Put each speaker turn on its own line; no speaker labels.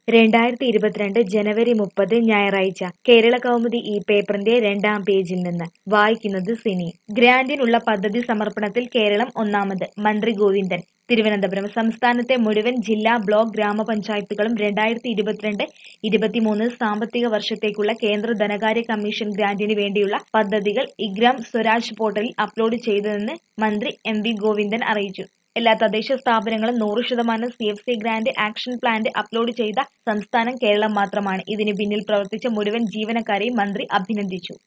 രണ്ടായിരത്തി ഇരുപത്തിരണ്ട് ജനുവരി മുപ്പത് ഞായറാഴ്ച കേരള കൗമുദി ഈ പേപ്പറിന്റെ രണ്ടാം പേജിൽ നിന്ന് വായിക്കുന്നത് സിനി ഗ്രാന്റിനുള്ള പദ്ധതി സമർപ്പണത്തിൽ കേരളം ഒന്നാമത് മന്ത്രി ഗോവിന്ദൻ തിരുവനന്തപുരം സംസ്ഥാനത്തെ മുഴുവൻ ജില്ലാ ബ്ലോക്ക് ഗ്രാമപഞ്ചായത്തുകളും രണ്ടായിരത്തി ഇരുപത്തിരണ്ട് ഇരുപത്തിമൂന്ന് സാമ്പത്തിക വർഷത്തേക്കുള്ള കേന്ദ്ര ധനകാര്യ കമ്മീഷൻ ഗ്രാന്റിന് വേണ്ടിയുള്ള പദ്ധതികൾ ഇഗ്രാം സ്വരാജ് പോർട്ടലിൽ അപ്ലോഡ് ചെയ്തതെന്ന് മന്ത്രി എം വി ഗോവിന്ദൻ അറിയിച്ചു എല്ലാ തദ്ദേശ സ്ഥാപനങ്ങളും നൂറ് ശതമാനം C F C grant action plant upload ചെയ്ത സംസ്ഥാനം കേരളം മാത്രമാണ് ഇതിന് പിന്നിൽ പ്രവർത്തിച്ച മുഴുവൻ ജീവനക്കാരെയും മന്ത്രി അഭിനന്ദിച്ചു